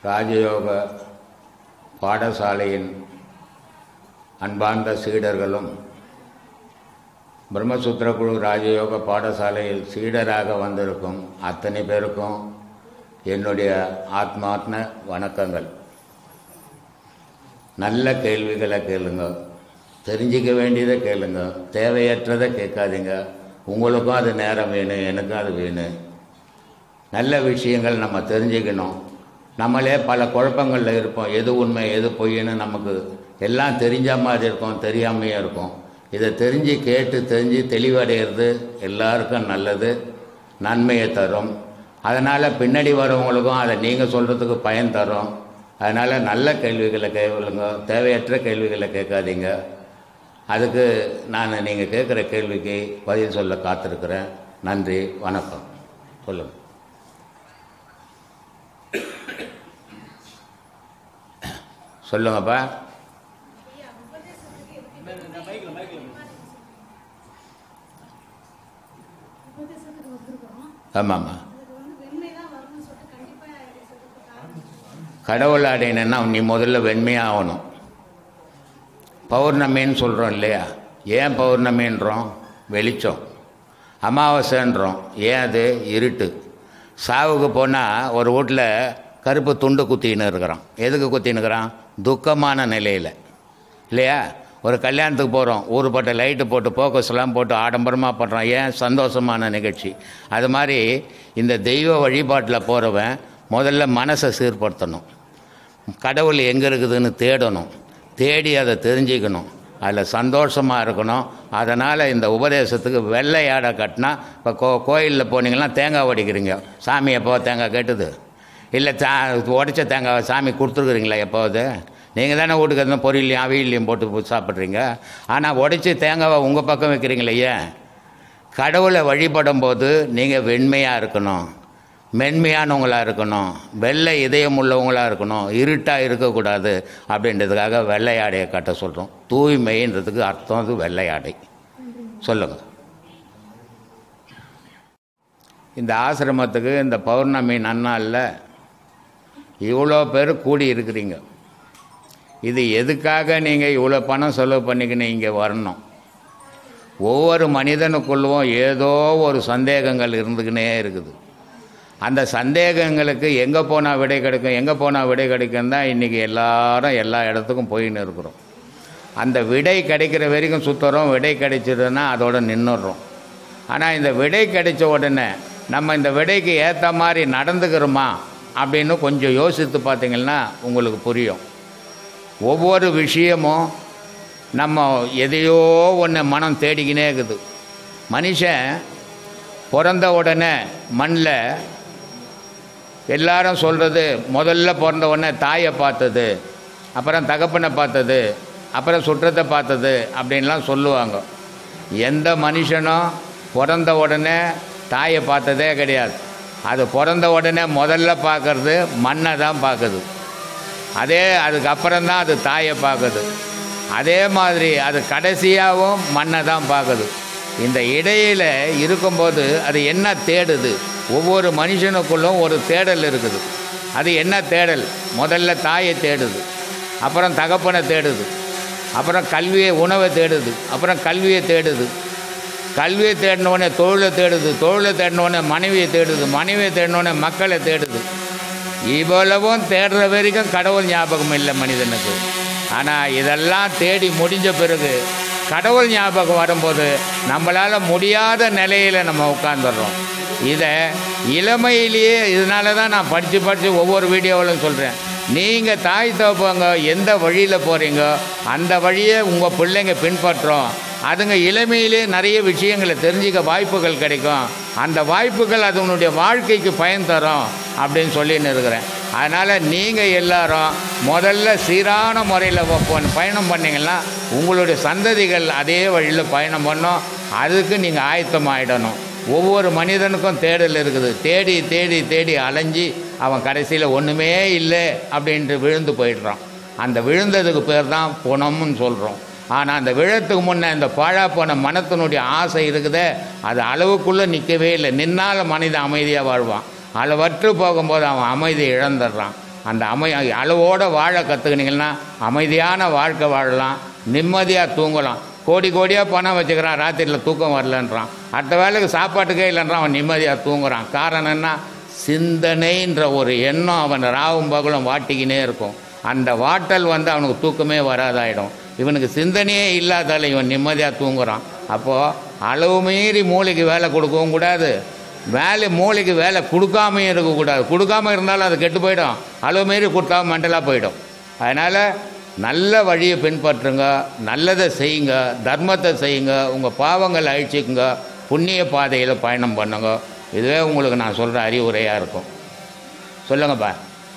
ராஜயோக பாடசாலையின் அன்பார்ந்த சீடர்களும் பிரம்மசூத்திர குழு ராஜயோக பாடசாலையில் சீடராக வந்திருக்கும் அத்தனை பேருக்கும் என்னுடைய ஆத்மாத்ம வணக்கங்கள் நல்ல கேள்விகளை கேளுங்க தெரிஞ்சிக்க வேண்டியதை கேளுங்க தேவையற்றதை கேட்காதீங்க உங்களுக்கும் அது நேரம் வேணும் எனக்கும் அது வேணும் நல்ல விஷயங்கள் நம்ம தெரிஞ்சுக்கணும் நம்மளே பல குழப்பங்களில் இருப்போம் எது உண்மை எது பொய்ன்னு நமக்கு எல்லாம் தெரிஞ்ச மாதிரி இருக்கும் தெரியாமையே இருக்கும் இதை தெரிஞ்சு கேட்டு தெரிஞ்சு தெளிவடைகிறது எல்லாருக்கும் நல்லது நன்மையை தரும் அதனால் பின்னாடி வரவங்களுக்கும் அதை நீங்கள் சொல்கிறதுக்கு பயன் தரும் அதனால் நல்ல கேள்விகளை கேளுங்க தேவையற்ற கேள்விகளை கேட்காதீங்க அதுக்கு நான் நீங்கள் கேட்குற கேள்விக்கு பதில் சொல்ல காத்திருக்கிறேன் நன்றி வணக்கம் சொல்லுங்கள் சொல்லுங்கப்பா உபதேசத்துக்கு வந்திருக்கிறோம் ஆமாம்மா அதுக்கு வந்து வெண்மை தான் வரணும்னு சொல்லிட்டு கண்டிப்பா சொல்றதுக்கு காரணம் கடவுள் அடையணுன்னா நீ முதல்ல வெண்மையாக ஆகணும் பௌர்ணமின்னு சொல்கிறோம் இல்லையா ஏன் பௌர்ணமின்றோம் வெளிச்சம் அமாவாசைன்றோம் ஏன் அது இருட்டு சாவுக்கு போனால் ஒரு வீட்டில் கருப்பு துண்டு குத்தின்னு இருக்கிறான் எதுக்கு குத்தின்னு இருக்கிறான் துக்கமான நிலையில் இல்லையா ஒரு கல்யாணத்துக்கு போகிறோம் ஊருப்பட்ட லைட்டு போட்டு போக்கஸ்லாம் போட்டு ஆடம்பரமாக பண்ணுறோம் ஏன் சந்தோஷமான நிகழ்ச்சி அது மாதிரி இந்த தெய்வ வழிபாட்டில் போகிறவன் முதல்ல மனசை சீர்படுத்தணும் கடவுள் எங்கே இருக்குதுன்னு தேடணும் தேடி அதை தெரிஞ்சுக்கணும் அதில் சந்தோஷமாக இருக்கணும் அதனால் இந்த உபதேசத்துக்கு வெள்ளை ஆடை கட்டினா இப்போ கோ கோயிலில் போனீங்கன்னா தேங்காய் உடைக்கிறீங்க சாமி எப்போ தேங்காய் கேட்டுது இல்லை சா உடைச்ச தேங்காய் சாமி கொடுத்துருக்குறீங்களா எப்போது நீங்கள் தானே வீட்டுக்கு எதுவும் பொரியலையும் அவியலையும் போட்டு போட்டு சாப்பிட்றீங்க ஆனால் உடைச்சி தேங்காவை உங்கள் பக்கம் வைக்கிறீங்களே ஏன் கடவுளை வழிபடும் போது நீங்கள் வெண்மையாக இருக்கணும் மென்மையானவங்களாக இருக்கணும் வெள்ளை இதயம் உள்ளவங்களாக இருக்கணும் இருட்டாக இருக்கக்கூடாது அப்படின்றதுக்காக வெள்ளை ஆடையை கட்ட சொல்கிறோம் தூய்மைன்றதுக்கு அர்த்தம் அது வெள்ளை ஆடை சொல்லுங்கள் இந்த ஆசிரமத்துக்கு இந்த பௌர்ணமி நன்னாளில் இவ்வளோ பேர் கூடி இருக்கிறீங்க இது எதுக்காக நீங்கள் இவ்வளோ பணம் செலவு பண்ணிக்கின்னு இங்கே வரணும் ஒவ்வொரு மனிதனுக்குள்ளும் ஏதோ ஒரு சந்தேகங்கள் இருந்துக்கினே இருக்குது அந்த சந்தேகங்களுக்கு எங்கே போனால் விடை கிடைக்கும் எங்கே போனால் விடை கிடைக்கும் தான் இன்றைக்கி எல்லாரும் எல்லா இடத்துக்கும் போயின்னு இருக்கிறோம் அந்த விடை கிடைக்கிற வரைக்கும் சுற்றுறோம் விடை கிடைச்சதுன்னா அதோட நின்றுடுறோம் ஆனால் இந்த விடை கிடைச்ச உடனே நம்ம இந்த விடைக்கு ஏற்ற மாதிரி நடந்துக்கிறோமா அப்படின்னு கொஞ்சம் யோசித்து பார்த்தீங்கன்னா உங்களுக்கு புரியும் ஒவ்வொரு விஷயமும் நம்ம எதையோ ஒன்று மனம் தேடிக்கினே இருக்குது மனுஷன் பிறந்த உடனே மண்ணில் எல்லாரும் சொல்கிறது முதல்ல பிறந்த உடனே தாயை பார்த்தது அப்புறம் தகப்பனை பார்த்தது அப்புறம் சுற்றத்தை பார்த்தது அப்படின்லாம் சொல்லுவாங்க எந்த மனுஷனும் பிறந்த உடனே தாயை பார்த்ததே கிடையாது அது பிறந்த உடனே முதல்ல பார்க்கறது மண்ணை தான் பார்க்குது அதே அதுக்கப்புறம் தான் அது தாயை பார்க்குது அதே மாதிரி அது கடைசியாகவும் மண்ணை தான் பார்க்குது இந்த இடையில் இருக்கும்போது அது என்ன தேடுது ஒவ்வொரு மனுஷனுக்குள்ளும் ஒரு தேடல் இருக்குது அது என்ன தேடல் முதல்ல தாயை தேடுது அப்புறம் தகப்பனை தேடுது அப்புறம் கல்வியை உணவை தேடுது அப்புறம் கல்வியை தேடுது கல்வியை தேடினோடனே தொழிலை தேடுது தொழிலை தேடினோடனே மனைவியை தேடுது மனைவியை தேடினோடனே மக்களை தேடுது இவ்வளவும் தேடுற வரைக்கும் கடவுள் ஞாபகம் இல்லை மனிதனுக்கு ஆனால் இதெல்லாம் தேடி முடிஞ்ச பிறகு கடவுள் ஞாபகம் வரும்போது நம்மளால் முடியாத நிலையில் நம்ம உட்காந்துடுறோம் இதை இளமையிலேயே இதனால தான் நான் படித்து படித்து ஒவ்வொரு வீடியோவிலும் சொல்கிறேன் நீங்கள் தாய் தகப்பங்க எந்த வழியில் போகிறீங்க அந்த வழியை உங்கள் பிள்ளைங்க பின்பற்றும் அதுங்க இளமையிலே நிறைய விஷயங்களை தெரிஞ்சுக்க வாய்ப்புகள் கிடைக்கும் அந்த வாய்ப்புகள் அதனுடைய வாழ்க்கைக்கு பயன் தரும் அப்படின்னு சொல்லின்னு இருக்கிறேன் அதனால் நீங்கள் எல்லாரும் முதல்ல சீரான முறையில் பயணம் பண்ணிங்கன்னா உங்களுடைய சந்ததிகள் அதே வழியில் பயணம் பண்ணும் அதுக்கு நீங்கள் ஆயத்தமாயிடணும் ஒவ்வொரு மனிதனுக்கும் தேடல் இருக்குது தேடி தேடி தேடி அலைஞ்சி அவன் கடைசியில் ஒன்றுமே இல்லை அப்படின்ட்டு விழுந்து போயிடுறான் அந்த விழுந்ததுக்கு பேர் தான் புணம்னு சொல்கிறோம் ஆனால் அந்த விழத்துக்கு முன்னே இந்த பாழா போன மனத்தினுடைய ஆசை இருக்குதே அது அளவுக்குள்ளே நிற்கவே இல்லை நின்னால் மனிதன் அமைதியாக வாழ்வான் அளவற்று போகும்போது அவன் அமைதி இழந்துடுறான் அந்த அமை அளவோடு வாழ கற்றுக்கினீங்கன்னா அமைதியான வாழ்க்கை வாழலாம் நிம்மதியாக தூங்கலாம் கோடி கோடியாக பணம் வச்சுக்கிறான் ராத்திரியில் தூக்கம் வரலன்றான் அடுத்த வேலைக்கு சாப்பாட்டுக்கே இல்லைன்றான் அவன் நிம்மதியாக தூங்குறான் காரணம் என்ன சிந்தனைன்ற ஒரு எண்ணம் அவன் ராவும் பகலும் வாட்டிக்கினே இருக்கும் அந்த வாட்டல் வந்து அவனுக்கு தூக்கமே வராதாயிடும் இவனுக்கு சிந்தனையே இல்லாதால இவன் நிம்மதியாக தூங்குறான் அப்போது அளவு மீறி மூளைக்கு வேலை கொடுக்கவும் கூடாது வேலை மூளைக்கு வேலை கொடுக்காமையும் இருக்கக்கூடாது கொடுக்காம இருந்தாலும் அது கெட்டு போயிடும் அளவு மீறி கொடுத்தா மெண்டலாக போயிடும் அதனால் நல்ல வழியை பின்பற்றுங்க நல்லதை செய்யுங்க தர்மத்தை செய்யுங்க உங்கள் பாவங்களை அழிச்சிக்குங்க புண்ணிய பாதையில் பயணம் பண்ணுங்க இதுவே உங்களுக்கு நான் சொல்கிற அறிவுரையாக இருக்கும் சொல்லுங்கப்பா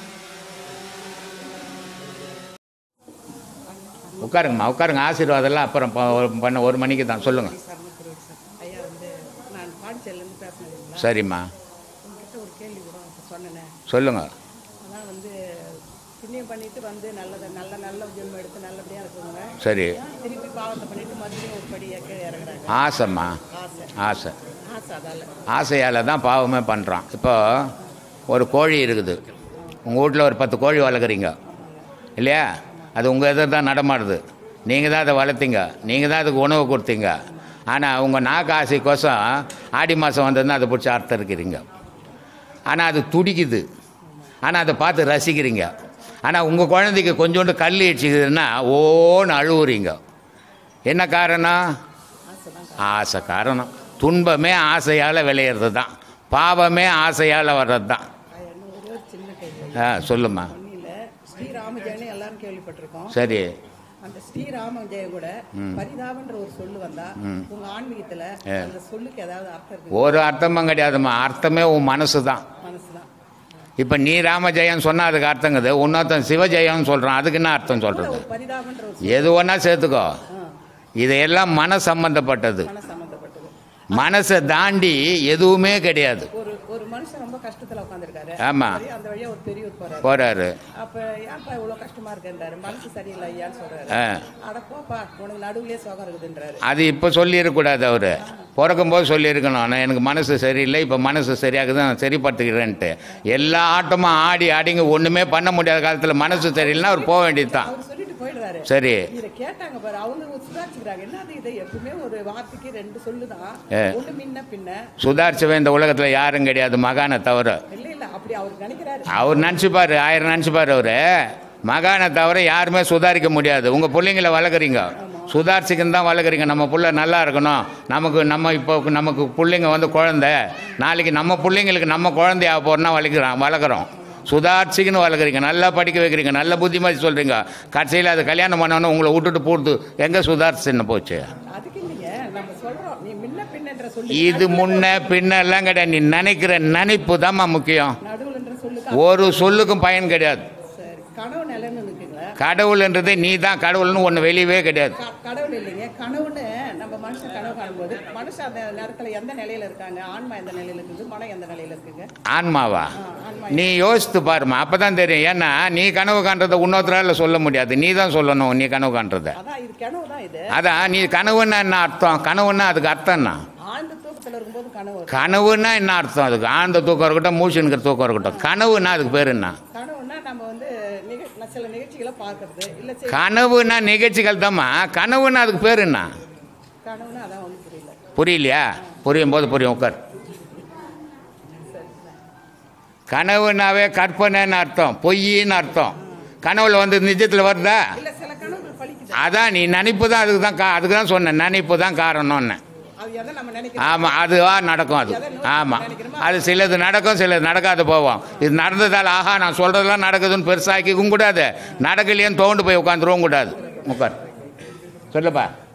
உட்காருங்கம்மா உட்காருங்க ஆசீர்வாதம்லாம் அப்புறம் ப- பண்ண ஒரு மணிக்கு தான் சொல்லுங்கள் சரணத்துறை சார் ஐயா வந்து நான் பாண்டிச்சேரியிலேருந்து பேசுனதுங்களா சரிம்மா உங்ககிட்ட ஒரு கேள்வி கூட அப்போ சொன்னேன் சொல்லுங்கள் அதான் வந்து புண்ணியம் பண்ணிட்டு வந்து நல்லதை நல்ல நல்ல ஜென்மம் எடுத்து நல்லபடியாக இருக்கவங்க சரி திருப்பி பாவத்தை பண்ணிட்டு மறுபடியும் ஒரு படி கீழே இறங்குறாங்க ஆசைம்மா ஆசை ஆசை ஆசை அதால ஆசையால் தான் பாவமே பண்ணுறான் இப்போ ஒரு கோழி இருக்குது உங்கள் வீட்டில் ஒரு பத்து கோழி வளர்க்குறீங்க இல்லையா அது உங்கள் எதிர் தான் நடமாடுது நீங்கள் தான் அதை வளர்த்தீங்க நீங்கள் தான் அதுக்கு உணவு கொடுத்தீங்க ஆனால் உங்கள் நாக்கு ஆசைக்கோசம் ஆடி மாதம் வந்ததுன்னா அதை பிடிச்சி அறுத்து இருக்கிறீங்க ஆனால் அது துடிக்குது ஆனால் அதை பார்த்து ரசிக்கிறீங்க ஆனால் உங்கள் குழந்தைக்கு கொஞ்சோண்டு கல் இடிச்சிக்குதுன்னா ஓன்னு அழுவுறீங்க என்ன காரணம் ஆசை தான் ஆசை காரணம் துன்பமே ஆசையால் விளையிறது தான் பாவமே ஆசையால் வர்றது தான் ஐயா, இன்னும் ஒரே ஒரு சின்ன கேள்வி ஆ சொல்லுமா ஒன்னில ஸ்ரீராம ஜெயன்னு எல்லாரும் கேள்விப்பட்டிருக்கோம் சரி அந்த ஸ்ரீராம ஜெயம் கூட பரிதாபன்ற ஒரு சொல்லு வந்தா உங்க ஆன்மீகத்துல அந்த சொல்லுக்கு ஏதாவது அர்த்தம் இருக்கு ஒரு அர்த்தமும் கிடையாதும்மா அர்த்தமே உன் மனசு தான் மனசுதான் இப்போ நீ ராமஜெயம் சொன்னால் அதுக்கு அர்த்தங்குது இன்னொருத்தன் சிவஜெயம்னு சொல்கிறான் அதுக்கு என்ன அர்த்தம் சொல்கிறது ஒரு பரிதாபன்ற ஒரு எது ஒன்றா சேர்த்துக்கோ ஆ, இதையெல்லாம் மன சம்பந்தப்பட்டது மன சம்பந்தப்பட்டது மனசை தாண்டி எதுவுமே கிடையாது ஒரு ஒரு மனுஷன் ரொம்ப கஷ்டத்துல உட்காந்துருக்காரு ஆமா. அந்த வழியா ஒரு பெரியவர் போறாரு போகிறாரு அப்ப ஏன்ப்பா இவ்வளவு கஷ்டமா இருக்குன்றாரு மனசு சரியில்லை ஐயான்னு சொல்றாரு ஆ அட போப்பா உனக்கு நடுவுலயே சோகம் இருக்குதுன்றாரு அது இப்போ சொல்லியிருக்கக்கூடாது அவர் பிறக்கும்போது சொல்லியிருக்கணும் நான் எனக்கு மனசு சரியில்லை இப்போ மனசு சரியாகுது நான் சரிப்படுத்திக்கிறேன்ட்டு எல்லா ஆட்டமும் ஆடி ஆடிங்க ஒன்றுமே பண்ண முடியாத காலத்தில் மனசு சரியில்லைன்னா அவர் போக வேண்டியது தான் அவர் சொல்லிட்டு போயிடுறாரு சரி இத கேட்டாங்க பாரு அவங்க சுதாரிச்சுக்கிறாங்க என்னது இது எப்பவுமே ஒரு வார்த்தைக்கு ரெண்டு சொல்லுதான் ஏ. ஒண்ணு முன்ன பின்ன சுதாரிச்சவன் இந்த உலகத்தில் யாரும் கிடையாது மகானை தவிர இல்ல இல்ல அப்படி அவர் நினைக்கிறாரு அவர் நினச்சிப்பார் ஆயிரம் நினச்சிப்பார் அவர் மகானை தவிர யாருமே சுதாரிக்க முடியாது உங்கள் பிள்ளைங்கள வளர்க்குறீங்க சுதாரிச்சுக்குன்னு தான் வளர்க்குறீங்க நம்ம புள்ள நல்லா இருக்கணும் நமக்கு நம்ம இப்போ நமக்கு பிள்ளைங்க வந்து குழந்தை நாளைக்கு நம்ம பிள்ளைங்களுக்கு நம்ம குழந்தையாக போகிறோன்னா வளர்க்குறோம் வளர்க்குறோம் சுதாரிச்சுக்குன்னு வளர்க்குறீங்க நல்லா படிக்க வைக்கிறீங்க நல்ல புத்திமதி சொல்கிறீங்க கடைசியில் அது கல்யாணம் பண்ணணும் உங்களை விட்டுட்டு போடுது எங்கே சுதாரிச்சுன்னு போச்சு அதுக்கு இல்லைங்க நம்ம சொல்றோம் நீ முன்ன பின்னன்ற சொல்லு இது முன்ன பின்ன எல்லாம் கிடையாது நீ நினைக்கிற நினைப்பு தாம்மா முக்கியம் நடுவுலன்ற சொல்லுக்கு ஒரு சொல்லுக்கும் பயன் கிடையாது சரி கனவு நிலைன்னு இருக்குங்களா கடவுள்ன்றது நீ தான் கடவுள்னு ஒன்று வெளியவே கிடையாது க- கடவுள் இல்லைங்க கனவுன்னு நம்ம மனுஷன் கனவு காணும்போது மனுஷன் அந்த நேரத்துல எந்த நிலையில இருக்காங்க ஆன்மா எந்த நிலையில இருக்குது மனம் எந்த நிலையில இருக்குங்க ஆன்மாவா ஆ, ஆன்மா நீ யோசித்து பாருமா அப்போ தான் தெரியும் ஏன்னா நீ கனவு காண்றதை இன்னொருத்தரால சொல்ல முடியாது நீ தான் சொல்லணும் நீ கனவு காண்றத அதான் இது கனவு தான் இது அதான் நீ கனவுன்னா என்ன அர்த்தம் கனவுன்னா அதுக்கு அர்த்தம் என்ன ஆழ்ந்த தூக்கத்துல இருக்கும்போது கனவு வரும். கனவுன்னா என்ன அர்த்தம் அதுக்கு ஆழ்ந்த தூக்கம் இருக்கட்டும் மூச்சுங்கிற தூக்கம் இருக்கட்டும் கனவுன்னா அதுக்கு பேர் என்ன கனவுன்னா நம்ம வந்து நிக- நான் சில நிகழ்ச்சிகளை பார்க்கறது இல்ல சரி கனவுன்னா நிகழ்ச்சிகள் தாம்மா கனவுன்னா அதுக்கு பேர் என்ன கனவுன்னா அதான் ஒன்றும் புரியல புரியலையா புரியும் போது புரியும் உட்கார் கனவுனாவே கற்பனைன்னு அர்த்தம் பொய்ன்னு அர்த்தம் கனவுல வந்து நிஜத்தில் வருதா இல்ல சில கனவுகள் பழிக்குது அதான் நீ நினைப்பு தான் அதுக்கு தான் கா அதுக்கு தான் சொன்னேன் நினைப்பு தான் காரணம்னு அது எதை நம்ம நினைக்கிறோம் ஆமாம் அதுவா நடக்கும் அது ஆமாம் அது சிலது நடக்கும் சிலது நடக்காது போவோம் இது நடந்ததால் ஆஹா நான் சொல்கிறதெல்லாம் நடக்குதுன்னு பெருசாக்கிக்கும் கூடாது நடக்கலையேன்னு தோண்டு போய் உட்காந்துருவும் கூடாது உட்கார் சொல்லுப்பா